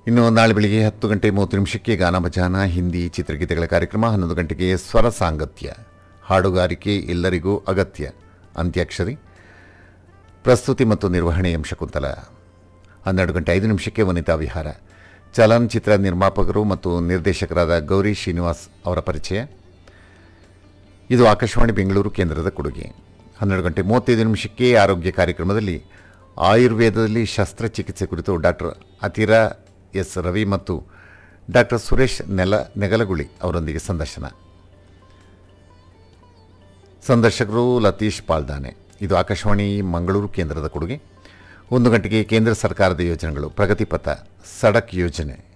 ಇನ್ನು ನಾಳೆ ಬೆಳಿಗ್ಗೆ ಹತ್ತು ಗಂಟೆ ಮೂವತ್ತು ನಿಮಿಷಕ್ಕೆ ಗಾನ ಭಜಾನ ಹಿಂದಿ ಚಿತ್ರಗೀತೆಗಳ ಕಾರ್ಯಕ್ರಮ ಹನ್ನೊಂದು ಗಂಟೆಗೆ ಸ್ವರ ಸಾಂಗತ್ಯ ಹಾಡುಗಾರಿಕೆ ಎಲ್ಲರಿಗೂ ಅಗತ್ಯ ಅಂತ್ಯಾಕ್ಷರಿ ಪ್ರಸ್ತುತಿ ಮತ್ತು ನಿರ್ವಹಣೆ ಎಂ ಶಕುಂತಲ ಹನ್ನೆರಡು ಗಂಟೆ ಐದು ನಿಮಿಷಕ್ಕೆ ವನಿತಾ ವಿಹಾರ ಚಲನಚಿತ್ರ ನಿರ್ಮಾಪಕರು ಮತ್ತು ನಿರ್ದೇಶಕರಾದ ಗೌರಿ ಶ್ರೀನಿವಾಸ್ ಅವರ ಪರಿಚಯ ಇದು ಆಕಾಶವಾಣಿ ಬೆಂಗಳೂರು ಕೇಂದ್ರದ ಕೊಡುಗೆ ಹನ್ನೆರಡು ಗಂಟೆ ಮೂವತ್ತೈದು ನಿಮಿಷಕ್ಕೆ ಆರೋಗ್ಯ ಕಾರ್ಯಕ್ರಮದಲ್ಲಿ ಆಯುರ್ವೇದದಲ್ಲಿ ಶಸ್ತ್ರಚಿಕಿತ್ಸೆ ಕುರಿತು ಡಾಕ್ಟರ್ ಅತಿರಾ ಎಸ್ ರವಿ ಮತ್ತು ಡಾಕ್ಟರ್ ಸುರೇಶ್ ನೆಲ ನೆಗಲಗುಳಿ ಅವರೊಂದಿಗೆ ಸಂದರ್ಶನ ಸಂದರ್ಶಕರು ಲತೀಶ್ ಪಾಲ್ದಾನೆ ಇದು ಆಕಾಶವಾಣಿ ಮಂಗಳೂರು ಕೇಂದ್ರದ ಕೊಡುಗೆ ಒಂದು ಗಂಟೆಗೆ ಕೇಂದ್ರ ಸರ್ಕಾರದ ಯೋಜನೆಗಳು ಪ್ರಗತಿ ಪಥ ಸಡಕ್ ಯೋಜನೆ